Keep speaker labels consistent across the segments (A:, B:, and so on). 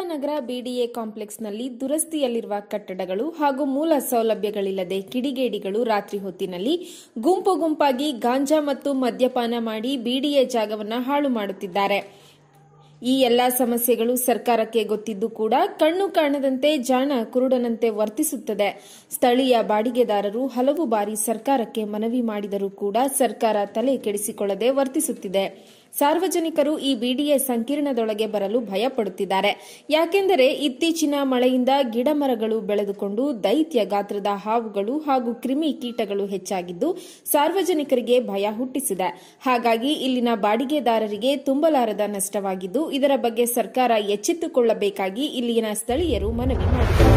A: Indiranagar BDA ಕಾಂಪ್ಲೆಕ್ಸ್ನಲ್ಲಿ ದುರಸ್ತಿಯಲ್ಲಿರುವ ಕಟ್ಟಡಗಳು ಹಾಗೂ ಮೂಲ ಸೌಲಭ್ಯಗಳಿಲ್ಲದೆ ಕಿಡಿಗೇಡಿಗಳು ರಾತ್ರಿ ಹೊತ್ತಿನಲ್ಲಿ ಗುಂಪು ಗುಂಪಾಗಿ ಗಾಂಜಾ ಮತ್ತು ಮದ್ಯಪಾನ ಮಾಡಿ ಬಿಡಿಎ ಜಾಗವನ್ನು ಹಾಳು ಮಾಡುತ್ತಿದ್ದಾರೆ ಈ ಎಲ್ಲಾ ಸಮಸ್ಯೆಗಳು ಸರ್ಕಾರಕ್ಕೆ ಗೊತ್ತಿದ್ದು ಕೂಡ ಕಣ್ಣು ಕಾಣದಂತೆ ಜಾಣ ಕುರುಡನಂತೆ ವರ್ತಿಸುತ್ತದೆ ಸ್ಥಳೀಯ ಬಾಡಿಗೆದಾರರು ಹಲವು ಬಾರಿ ಸರ್ಕಾರಕ್ಕೆ ಮನವಿ ಮಾಡಿದರೂ ಕೂಡ ಸರ್ಕಾರ ತಲೆ ಕೆಡಿಸಿಕೊಳ್ಳದೆ ವರ್ತಿಸುತ್ತಿದೆ ಸಾರ್ವಜನಿಕರು ಈ ಬಿಡಿಎ ಸಂಕೀರ್ಣದೊಳಗೆ ಬರಲು ಭಯಪಡುತ್ತಿದ್ದಾರೆ ಯಾಕೆಂದರೆ ಇತ್ತೀಚಿನ ಮಳೆಯಿಂದ ಗಿಡಮರಗಳು ಬೆಳೆದುಕೊಂಡು ದೈತ್ಯ ಗಾತ್ರದ ಹಾವುಗಳು ಹಾಗೂ ಕ್ರಿಮಿ ಕೀಟಗಳು ಹೆಚ್ಚಾಗಿದ್ದು ಸಾರ್ವಜನಿಕರಿಗೆ ಭಯ ಹುಟ್ಟಿಸಿದೆ ಹಾಗಾಗಿ ಇಲ್ಲಿನ ಬಾಡಿಗೆದಾರರಿಗೆ ತುಂಬಲಾರದ ನಷ್ಟವಾಗಿದ್ದು ಇದರ ಬಗ್ಗೆ ಸರ್ಕಾರ ಎಚ್ಚೆತ್ತುಕೊಳ್ಳಬೇಕಾಗಿ ಇಲ್ಲಿನ ಸ್ಥಳೀಯರು ಮನವಿ ಮಾಡಿದರು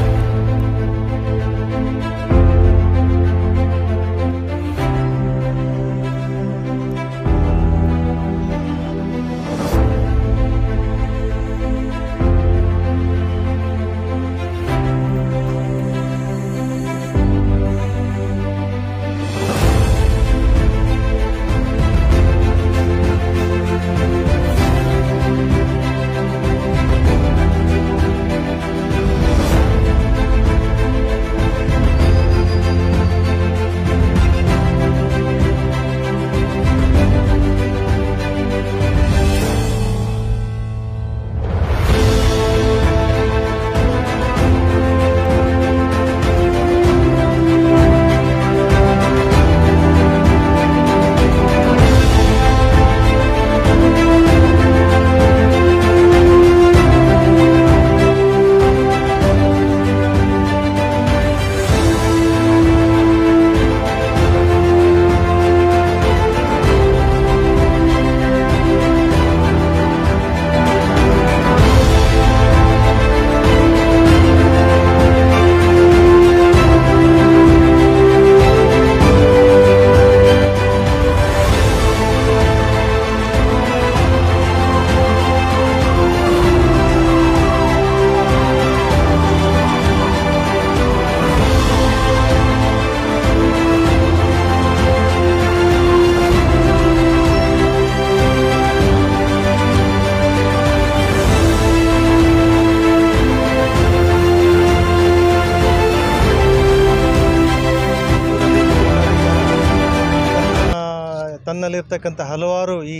B: ಆ, ತನ್ನಲ್ಲಿರ್ತಕ್ಕಂಥ ಹಲವಾರು ಈ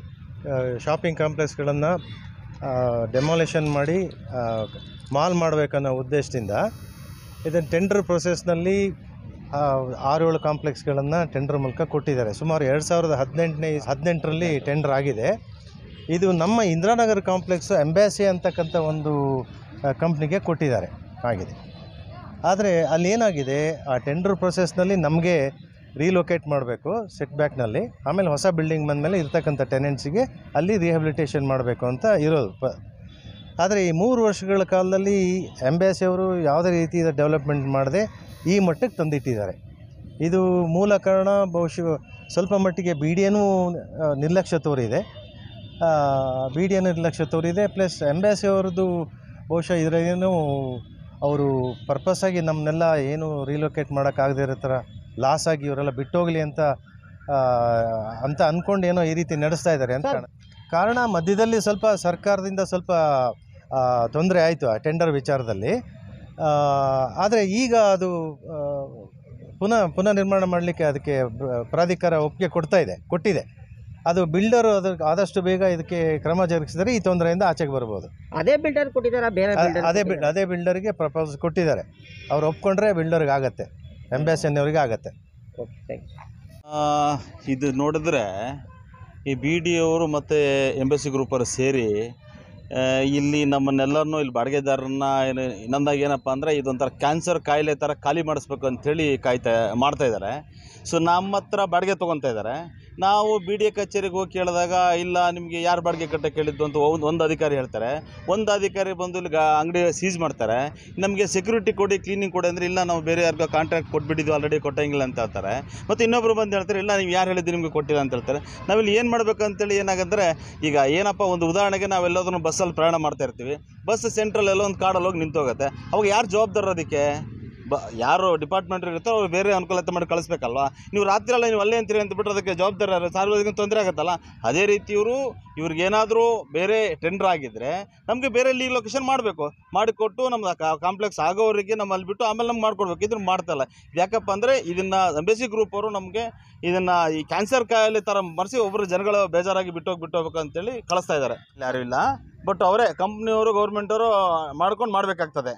B: ಶಾಪಿಂಗ್ ಕಾಂಪ್ಲೆಕ್ಸ್ಗಳನ್ನು ಡೆಮಾಲಿಷನ್ ಮಾಡಿ ಆ, ಮಾಲ್ ಮಾಡಬೇಕನ್ನೋ ಉದ್ದೇಶದಿಂದ ಇದನ್ನು ಟೆಂಡರ್ ಪ್ರೊಸೆಸ್ನಲ್ಲಿ ಆರು ಏಳು ಕಾಂಪ್ಲೆಕ್ಸ್ಗಳನ್ನು ಟೆಂಡರ್ ಮೂಲಕ ಕೊಟ್ಟಿದ್ದಾರೆ ಸುಮಾರು ಎರಡು ಸಾವಿರದ ಹದಿನೆಂಟನೇ ಹದಿನೆಂಟರಲ್ಲಿ ಟೆಂಡರ್ ಆಗಿದೆ ಇದು ನಮ್ಮ ಇಂದಿರಾನಗರ ಕಾಂಪ್ಲೆಕ್ಸು ಎಂಬ್ಯಾಸಿ ಅಂತಕ್ಕಂಥ ಒಂದು ಕಂಪ್ನಿಗೆ ಕೊಟ್ಟಿದ್ದಾರೆ ಆಗಿದೆ ಆದರೆ ಅಲ್ಲಿ ಏನಾಗಿದೆ ಆ ಟೆಂಡರ್ ಪ್ರೊಸೆಸ್ನಲ್ಲಿ ನಮಗೆ ರೀಲೊಕೇಟ್ ಮಾಡಬೇಕು ಸೆಟ್ ಬ್ಯಾಕ್ನಲ್ಲಿ ಆಮೇಲೆ ಹೊಸ ಬಿಲ್ಡಿಂಗ್ ಬಂದಮೇಲೆ ಇರ್ತಕ್ಕಂಥ ಟೆನೆಂಟ್ಸಿಗೆ ಅಲ್ಲಿ ರಿಹ್ಯಾಬಿಲಿಟೇಷನ್ ಮಾಡಬೇಕು ಅಂತ ಇರೋದು ಪ ಆದರೆ ಈ ಮೂರು ವರ್ಷಗಳ ಕಾಲದಲ್ಲಿ ಎಂಬ್ಯಾಸಿ ಅವರು ಯಾವುದೇ ರೀತಿಯ ಡೆವಲಪ್ಮೆಂಟ್ ಮಾಡದೆ ಈ ಮಟ್ಟಕ್ಕೆ ತಂದಿಟ್ಟಿದ್ದಾರೆ ಇದು ಮೂಲ ಕಾರಣ ಬಹುಶಃ ಸ್ವಲ್ಪ ಮಟ್ಟಿಗೆ ಬಿ ಡಿ ಎನೂ ನಿರ್ಲಕ್ಷ್ಯ ತೋರಿದೆ ಬಿ ಡಿ ಎ ನಿರ್ಲಕ್ಷ್ಯ ತೋರಿದೆ ಪ್ಲಸ್ ಎಂಬ್ಯಾಸಿ ಅವ್ರದ್ದು ಬಹುಶಃ ಇದರೇನು ಅವರು ಪರ್ಪಸ್ಸಾಗಿ ನಮ್ಮನ್ನೆಲ್ಲ ಏನು ರೀಲೊಕೇಟ್ ಮಾಡೋಕ್ಕಾಗದೇ ಇರೋ ಥರ ಲಾಸ್ ಆಗಿ ಇವರೆಲ್ಲ ಬಿಟ್ಟೋಗಲಿ ಅಂತ ಆ, ಅಂತ ಅಂದ್ಕೊಂಡು ಏನೋ ಈ ರೀತಿ ನಡೆಸ್ತಾ ಇದ್ದಾರೆ ಅಂತ ಕಾಣ ಕಾರಣ ಮಧ್ಯದಲ್ಲಿ ಸ್ವಲ್ಪ ಸರ್ಕಾರದಿಂದ ಸ್ವಲ್ಪ ತೊಂದರೆ ಆಯಿತು ಆ ಟೆಂಡರ್ ವಿಚಾರದಲ್ಲಿ ಆದರೆ ಈಗ ಅದು ಆ, ಪುನಃ ಪುನಃ ನಿರ್ಮಾಣ ಮಾಡಲಿಕ್ಕೆ ಅದಕ್ಕೆ ಪ್ರ- ಪ್ರಾಧಿಕಾರ ಒಪ್ಪಿಗೆ ಕೊಡ್ತಾ ಇದೆ ಕೊಟ್ಟಿದೆ ಅದು ಬಿಲ್ಡರ್ ಅದಕ್ಕೆ ಆದಷ್ಟು ಬೇಗ ಇದಕ್ಕೆ ಕ್ರಮ ಜರುಗಿಸಿದರೆ ಈ ತೊಂದರೆಯಿಂದ ಆಚೆಗೆ ಬರ್ಬೋದು
C: ಅದೇ ಬಿಲ್ಡರ್ ಕೊಟ್ಟಿದ್ದಾರಾ ಬೇರೆ
B: ಅ-
C: ಬಿಲ್ಡರ್
B: ಅದೇ ಬಿಲ್ ಅದೇ ಬಿಲ್ಡರ್ಗೆ ಪ್ರಪೋಸ್ ಕೊಟ್ಟಿದ್ದಾರೆ ಅವ್ರು ಒಪ್ಕೊಂಡ್ರೆ ಬಿಲ್ಡರ್ಗೆ ಆಗತ್ತೆ ಎಂಬ್ಯಾಸಿಯವ್ರಿಗೆ ಆಗತ್ತೆ
D: ಆ, ಇದು ನೋಡಿದ್ರೆ ಈ ಬಿ ಡಿ ಅವರು ಮತ್ತು ಎಂಬಸಿ ಗ್ರೂಪರು ಸೇರಿ ಆ, ಇಲ್ಲಿ ನಮ್ಮನ್ನೆಲ್ಲರನ್ನೂ ಇಲ್ಲಿ ಬಾಡಿಗೆದಾರರನ್ನ ಏನು ಇನ್ನೊಂದಾಗಿ ಏನಪ್ಪ ಅಂದರೆ ಇದೊಂಥರ ಕ್ಯಾನ್ಸರ್ ಕಾಯಿಲೆ ಥರ ಖಾಲಿ ಮಾಡಿಸ್ಬೇಕು ಅಂಥೇಳಿ ಕಾಯ್ತಾ ಮಾಡ್ತಾ ಇದ್ದಾರೆ ಸೊ ನಮ್ಮ ಹತ್ರ ಬಾಡಿಗೆ ತೊಗೊತಾ ಇದ್ದಾರೆ ನಾವು ಬಿ ಡಿ ಎ ಕಚೇರಿಗೆ ಹೋಗಿ ಕೇಳಿದಾಗ ಇಲ್ಲ ನಿಮಗೆ ಯಾರು ಬಾಡಿಗೆ ಕಟ್ಟ ಕೇಳಿದ್ದು ಅಂತ ಒಂದು ಒಂದು ಅಧಿಕಾರಿ ಹೇಳ್ತಾರೆ ಒಂದು ಅಧಿಕಾರಿ ಬಂದು ಇಲ್ಲಿ ಗಾ ಅಂಗಡಿ ಸೀಸ್ ಮಾಡ್ತಾರೆ ನಮಗೆ ಸೆಕ್ಯೂರಿಟಿ ಕೊಡಿ ಕ್ಲೀನಿಂಗ್ ಕೊಡಿ ಅಂದರೆ ಇಲ್ಲ ನಾವು ಬೇರೆ ಯಾರಿಗೋ ಕಾಂಟ್ರಾಕ್ಟ್ ಕೊಟ್ಬಿಟ್ಟಿದ್ವಿ ಆಲ್ರೆಡಿ ಕೊಟ್ಟಂಗಿಲ್ಲ ಅಂತ ಹೇಳ್ತಾರೆ ಮತ್ತು ಇನ್ನೊಬ್ರು ಬಂದು ಹೇಳ್ತಾರೆ ಇಲ್ಲ ನೀವು ಯಾರು ಹೇಳಿದ್ದು ನಿಮಗೆ ಕೊಟ್ಟಿಲ್ಲ ಅಂತ ಹೇಳ್ತಾರೆ ನಾವಿಲ್ಲಿ ಏನು ಮಾಡಬೇಕು ಅಂತೇಳಿ ಏನಾಗಂದ್ರೆ ಈಗ ಏನಪ್ಪ ಒಂದು ಉದಾಹರಣೆಗೆ ನಾವೆಲ್ಲದನ್ನು ಬಸ್ಸಲ್ಲಿ ಪ್ರಯಾಣ ಮಾಡ್ತಾ ಇರ್ತೀವಿ ಬಸ್ ಸೆಂಟ್ರಲ್ ಎಲ್ಲೋ ಒಂದು ಕಾಡಲ್ಲಿ ಹೋಗಿ ನಿಂತೋಗುತ್ತೆ ಅವಾಗ ಯಾರು ಜವಾಬ್ದಾರ ಅದಕ್ಕೆ ಬ ಯಾರು ಡಿಪಾರ್ಟ್ಮೆಂಟ್ ಇರುತ್ತೋ ಅವ್ರು ಬೇರೆ ಅನುಕೂಲತೆ ಮಾಡಿ ಕಳಿಸ್ಬೇಕಲ್ವಾ ನೀವು ರಾತ್ರಿ ಎಲ್ಲ ನೀವು ಅಲ್ಲೇ ಅಂತೀರಿ ಅಂತ ಬಿಟ್ಟರೆ ಅದಕ್ಕೆ ಜವಾಬ್ದಾರಿ ಯಾರು? ಸಾರ್ವಜನಿಕ ತೊಂದರೆ ಆಗುತ್ತಲ್ಲ ಅದೇ ರೀತಿ ಇವರು ಇವ್ರಿಗೇನಾದರೂ ಬೇರೆ ಟೆಂಡರ್ ಆಗಿದ್ದರೆ ನಮಗೆ ಬೇರೆ ಲೀಗ್ ಲೊಕೇಶನ್ ಮಾಡಬೇಕು ಮಾಡಿಕೊಟ್ಟು ನಮ್ಮ ಕಾಂಪ್ಲೆಕ್ಸ್ ಆಗೋವರೆಗೆ ನಮ್ಮ ಅಲ್ಲಿ ಬಿಟ್ಟು ಆಮೇಲೆ ನಮ್ಗೆ ಮಾಡ್ಕೊಡ್ಬೇಕು ಇದನ್ನು ಮಾಡ್ತಾಯಿಲ್ಲ ಯಾಕಪ್ಪ ಅಂದರೆ ಇದನ್ನು ಎಂಬೆಸಿ ಗ್ರೂಪ್ ಅವರು ನಮಗೆ ಇದನ್ನು ಈ ಕ್ಯಾನ್ಸರ್ ಕಾಯಿಲೆ ಥರ ಮರೆಸಿ ಒಬ್ಬರು ಜನಗಳು ಬೇಜಾರಾಗಿ ಬಿಟ್ಟೋಗಿ ಬಿಟ್ಟೋಗ್ಬೇಕು ಅಂತೇಳಿ ಕಳಿಸ್ತಾ ಇದ್ದಾರೆ ಯಾರೂ ಇಲ್ಲ ಬಟ್ ಅವರೇ ಕಂಪ್ನಿಯವರು ಗೌರ್ಮೆಂಟವರು ಮಾಡ್ಕೊಂಡು ಮಾಡಬೇಕಾಗ್ತದೆ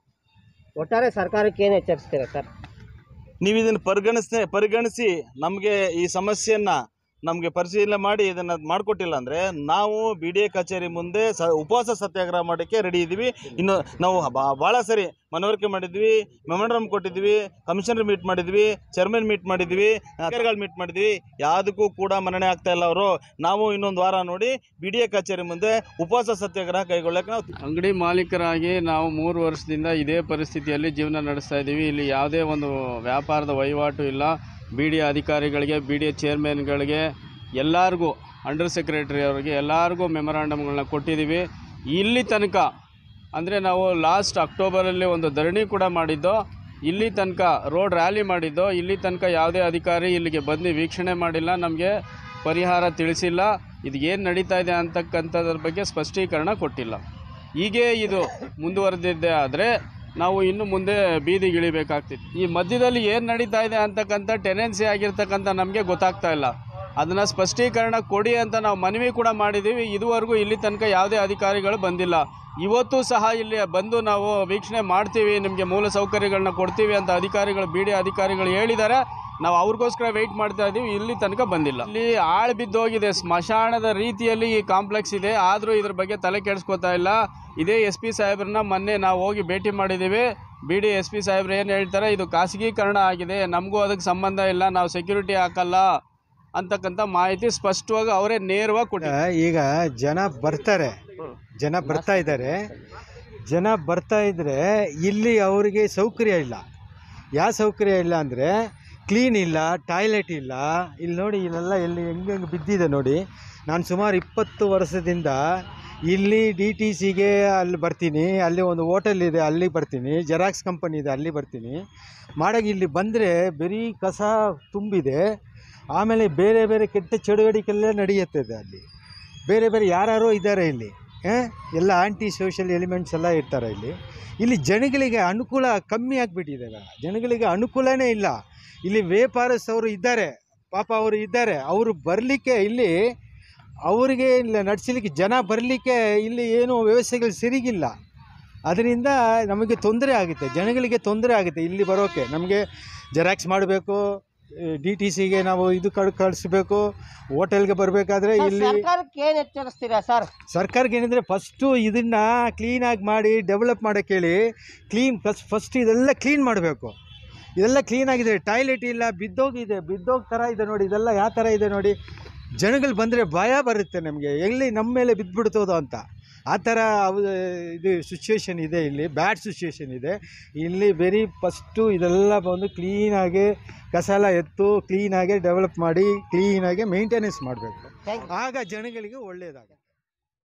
C: ಒಟ್ಟಾರೆ ಸರ್ಕಾರಕ್ಕೆ ಏನು ಎಚ್ಚರಿಸ್ತೀರಾ ಸರ್
D: ನೀವು ಇದನ್ನು ಪರಿಗಣಿಸ ಪರಿಗಣಿಸಿ ನಮಗೆ ಈ ಸಮಸ್ಯೆಯನ್ನು ನಮಗೆ ಪರಿಶೀಲನೆ ಮಾಡಿ ಇದನ್ನು ಮಾಡಿಕೊಟ್ಟಿಲ್ಲ ಅಂದರೆ ನಾವು ಬಿ ಡಿ ಎ ಕಚೇರಿ ಮುಂದೆ ಸ ಉಪವಾಸ ಸತ್ಯಾಗ್ರಹ ಮಾಡೋಕ್ಕೆ ರೆಡಿ ಇದ್ದೀವಿ ಇನ್ನು ನಾವು ಬಾ- ಭಾಳ ಸರಿ ಮನವರಿಕೆ ಮಾಡಿದ್ವಿ ಮೆಮೊಂಡ್ರಮ್ ಕೊಟ್ಟಿದ್ವಿ ಕಮಿಷನರ್ ಮೀಟ್ ಮಾಡಿದ್ವಿ ಚೇರ್ಮನ್ ಮೀಟ್ ಮಾಡಿದ್ವಿ ಅಧಿಕಾರಿಗಳು ಮೀಟ್ ಮಾಡಿದ್ವಿ ಯಾವುದಕ್ಕೂ ಕೂಡ ಮನ್ನಣೆ ಆಗ್ತಾ ಇಲ್ಲ ಅವರು ನಾವು ಇನ್ನೊಂದು ವಾರ ನೋಡಿ ಬಿ ಡಿ ಎ ಕಚೇರಿ ಮುಂದೆ ಉಪವಾಸ ಸತ್ಯಾಗ್ರಹ ಕೈಗೊಳ್ಳಕ್ಕೆ ನಾವು
E: ಅಂಗಡಿ ಮಾಲೀಕರಾಗಿ ನಾವು ಮೂರು ವರ್ಷದಿಂದ ಇದೇ ಪರಿಸ್ಥಿತಿಯಲ್ಲಿ ಜೀವನ ನಡೆಸ್ತಾ ಇದ್ದೀವಿ ಇಲ್ಲಿ ಯಾವುದೇ ಒಂದು ವ್ಯಾಪಾರದ ವಹಿವಾಟು ಇಲ್ಲ ಬಿ ಡಿ ಅಧಿಕಾರಿಗಳಿಗೆ ಬಿ ಡಿ ಎ ಚೇರ್ಮನ್ಗಳಿಗೆ ಎಲ್ಲರಿಗೂ ಅಂಡರ್ ಸೆಕ್ರೆಟರಿ ಅವರಿಗೆ ಎಲ್ಲರಿಗೂ ಮೆಮೊರಾಂಡಮ್ಗಳನ್ನ ಕೊಟ್ಟಿದ್ದೀವಿ ಇಲ್ಲಿ ತನಕ ಅಂದರೆ ನಾವು ಲಾಸ್ಟ್ ಅಕ್ಟೋಬರಲ್ಲಿ ಒಂದು ಧರಣಿ ಕೂಡ ಮಾಡಿದ್ದು ಇಲ್ಲಿ ತನಕ ರೋಡ್ ರ್ಯಾಲಿ ಮಾಡಿದ್ದು ಇಲ್ಲಿ ತನಕ ಯಾವುದೇ ಅಧಿಕಾರಿ ಇಲ್ಲಿಗೆ ಬಂದು ವೀಕ್ಷಣೆ ಮಾಡಿಲ್ಲ ನಮಗೆ ಪರಿಹಾರ ತಿಳಿಸಿಲ್ಲ ಇದು ಏನು ನಡೀತಾ ಇದೆ ಅಂತಕ್ಕಂಥದ್ರ ಬಗ್ಗೆ ಸ್ಪಷ್ಟೀಕರಣ ಕೊಟ್ಟಿಲ್ಲ ಹೀಗೆ ಇದು ಮುಂದುವರೆದಿದ್ದೆ ಆದರೆ ನಾವು ಇನ್ನು ಮುಂದೆ ಬೀದಿಗಿಳಿಬೇಕಾಗ್ತಿತ್ತು ಈ ಮಧ್ಯದಲ್ಲಿ ಏನು ನಡೀತಾ ಇದೆ ಅಂತಕ್ಕಂಥ ಟೆನೆನ್ಸಿ ಆಗಿರ್ತಕ್ಕಂಥ ನಮಗೆ ಗೊತ್ತಾಗ್ತಾ ಇಲ್ಲ ಅದನ್ನು ಸ್ಪಷ್ಟೀಕರಣ ಕೊಡಿ ಅಂತ ನಾವು ಮನವಿ ಕೂಡ ಮಾಡಿದ್ದೀವಿ ಇದುವರೆಗೂ ಇಲ್ಲಿ ತನಕ ಯಾವುದೇ ಅಧಿಕಾರಿಗಳು ಬಂದಿಲ್ಲ ಇವತ್ತು ಸಹ ಇಲ್ಲಿ ಬಂದು ನಾವು ವೀಕ್ಷಣೆ ಮಾಡ್ತೀವಿ ನಿಮಗೆ ಮೂಲ ಸೌಕರ್ಯಗಳನ್ನ ಕೊಡ್ತೀವಿ ಅಂತ ಅಧಿಕಾರಿಗಳು ಬಿ ಡಿ ಅಧಿಕಾರಿಗಳು ಹೇಳಿದ್ದಾರೆ ನಾವು ಅವ್ರಿಗೋಸ್ಕರ ವೆಯ್ಟ್ ಮಾಡ್ತಾ ಇದ್ದೀವಿ ಇಲ್ಲಿ ತನಕ ಬಂದಿಲ್ಲ ಇಲ್ಲಿ ಆಳು ಬಿದ್ದೋಗಿದೆ ಸ್ಮಶಾನದ ರೀತಿಯಲ್ಲಿ ಈ ಕಾಂಪ್ಲೆಕ್ಸ್ ಇದೆ ಆದರೂ ಇದ್ರ ಬಗ್ಗೆ ತಲೆ ಕೆಡಿಸ್ಕೋತಾ ಇಲ್ಲ ಇದೇ ಎಸ್ ಪಿ ಸಾಹೇಬ್ರನ್ನ ಮೊನ್ನೆ ನಾವು ಹೋಗಿ ಭೇಟಿ ಮಾಡಿದ್ದೀವಿ ಬಿ ಡಿ ಎಸ್ ಪಿ ಸಾಹೇಬ್ರು ಏನು ಹೇಳ್ತಾರೆ ಇದು ಖಾಸಗೀಕರಣ ಆಗಿದೆ ನಮಗೂ ಅದಕ್ಕೆ ಸಂಬಂಧ ಇಲ್ಲ ನಾವು ಸೆಕ್ಯೂರಿಟಿ ಹಾಕಲ್ಲ ಅಂತಕ್ಕಂಥ ಮಾಹಿತಿ ಸ್ಪಷ್ಟವಾಗಿ ಅವರೇ ನೇರವಾಗಿ ಕೊಟ್ಟಿದ್ದಾರೆ
F: ಈಗ ಜನ ಬರ್ತಾರೆ ಜನ ಬರ್ತಾ ಇದ್ದಾರೆ ಜನ ಬರ್ತಾ ಇದ್ದರೆ ಇಲ್ಲಿ ಅವರಿಗೆ ಸೌಕರ್ಯ ಇಲ್ಲ ಯಾವ ಸೌಕರ್ಯ ಇಲ್ಲ ಅಂದರೆ ಕ್ಲೀನ್ ಇಲ್ಲ ಟಾಯ್ಲೆಟ್ ಇಲ್ಲ ಇಲ್ಲಿ ನೋಡಿ ಇಲ್ಲೆಲ್ಲ ಎಲ್ಲಿ ಹೆಂಗೆ ಹೆಂಗೆ ಬಿದ್ದಿದೆ ನೋಡಿ ನಾನು ಸುಮಾರು ಇಪ್ಪತ್ತು ವರ್ಷದಿಂದ ಇಲ್ಲಿ ಡಿ ಟಿ ಸಿಗೆ ಅಲ್ಲಿ ಬರ್ತೀನಿ ಅಲ್ಲಿ ಒಂದು ಹೋಟೆಲ್ ಇದೆ ಅಲ್ಲಿ ಬರ್ತೀನಿ ಜೆರಾಕ್ಸ್ ಕಂಪನಿ ಇದೆ ಅಲ್ಲಿ ಬರ್ತೀನಿ ಮಾಡಾಗ ಇಲ್ಲಿ ಬಂದರೆ ಬರೀ ಕಸ ತುಂಬಿದೆ ಆಮೇಲೆ ಬೇರೆ ಬೇರೆ ಕೆಟ್ಟ ಚಟುವಟಿಕೆಲ್ಲ ನಡೆಯುತ್ತದೆ ಅಲ್ಲಿ ಬೇರೆ ಬೇರೆ ಯಾರ್ಯಾರೋ ಇದ್ದಾರೆ ಇಲ್ಲಿ ಆ? ಎಲ್ಲ ಆಂಟಿ ಸೋಷಿಯಲ್ ಎಲಿಮೆಂಟ್ಸ್ ಎಲ್ಲ ಇರ್ತಾರೆ ಇಲ್ಲಿ ಇಲ್ಲಿ ಜನಗಳಿಗೆ ಅನುಕೂಲ ಕಮ್ಮಿ ಆಗಿಬಿಟ್ಟಿದೆ ಇವಾಗ ಜನಗಳಿಗೆ ಅನುಕೂಲನೇ ಇಲ್ಲ ಇಲ್ಲಿ ವ್ಯಾಪಾರಸ್ಥವರು ಇದ್ದಾರೆ ಪಾಪ ಅವರು ಇದ್ದಾರೆ ಅವರು ಬರಲಿಕ್ಕೆ ಇಲ್ಲಿ ಅವರಿಗೆ ಇಲ್ಲ ನಡೆಸಲಿಕ್ಕೆ ಜನ ಬರಲಿಕ್ಕೆ ಇಲ್ಲಿ ಏನು ವ್ಯವಸ್ಥೆಗಳು ಸರಿಗಿಲ್ಲ ಅದರಿಂದ ನಮಗೆ ತೊಂದರೆ ಆಗುತ್ತೆ ಜನಗಳಿಗೆ ತೊಂದರೆ ಆಗುತ್ತೆ ಇಲ್ಲಿ ಬರೋಕ್ಕೆ ನಮಗೆ ಜೆರಾಕ್ಸ್ ಮಾಡಬೇಕು ಡಿ ಟಿ ಸಿಗೆ ನಾವು ಇದು ಕಳ್ ಕಳಿಸ್ಬೇಕು ಹೋಟೆಲ್ಗೆ ಬರಬೇಕಾದ್ರೆ ಇಲ್ಲಿ
C: ಸರ್ಕಾರಕ್ಕೆ ಏನು ಎಚ್ಚರಿಸ್ತೀರಾ ಸರ್
F: ಸರ್ಕಾರಕ್ಕೆ ಏನಿದ್ರೆ ಫಸ್ಟು ಇದನ್ನು ಕ್ಲೀನಾಗಿ ಮಾಡಿ ಡೆವಲಪ್ ಮಾಡೋಕ್ಕೆ ಹೇಳಿ ಕ್ಲೀನ್ ಫಸ್ಟ್ ಫಸ್ಟ್ ಇದೆಲ್ಲ ಕ್ಲೀನ್ ಮಾಡಬೇಕು ಇದೆಲ್ಲ ಕ್ಲೀನಾಗಿದೆ ಟಾಯ್ಲೆಟ್ ಇಲ್ಲ ಬಿದ್ದೋಗಿದೆ ಬಿದ್ದೋಗ್ ಥರ ಇದೆ ನೋಡಿ ಇದೆಲ್ಲ ಯಾವ ಥರ ಇದೆ ನೋಡಿ ಜನಗಳು ಬಂದರೆ ಭಯ ಬರುತ್ತೆ ನಮಗೆ ಎಲ್ಲಿ ನಮ್ಮ ಮೇಲೆ ಬಿದ್ದುಬಿಡ್ತೋದು ಅಂತ ಆ ಥರ ಅವು ಇದು ಸಿಚುವೇಶನ್ ಇದೆ ಇಲ್ಲಿ ಬ್ಯಾಡ್ ಸಿಚುವೇಶನ್ ಇದೆ ಇಲ್ಲಿ ವೆರಿ ಫಸ್ಟು ಇದೆಲ್ಲ ಬಂದು ಕ್ಲೀನಾಗಿ ಕಸ ಎಲ್ಲ ಎತ್ತು ಕ್ಲೀನಾಗಿ ಡೆವಲಪ್ ಮಾಡಿ ಕ್ಲೀನಾಗಿ ಮೇಂಟೆನೆನ್ಸ್ ಮಾಡಬೇಕು
C: Thank
F: ಆಗ ಜನಗಳಿಗೆ ಒಳ್ಳೆಯದಾಗ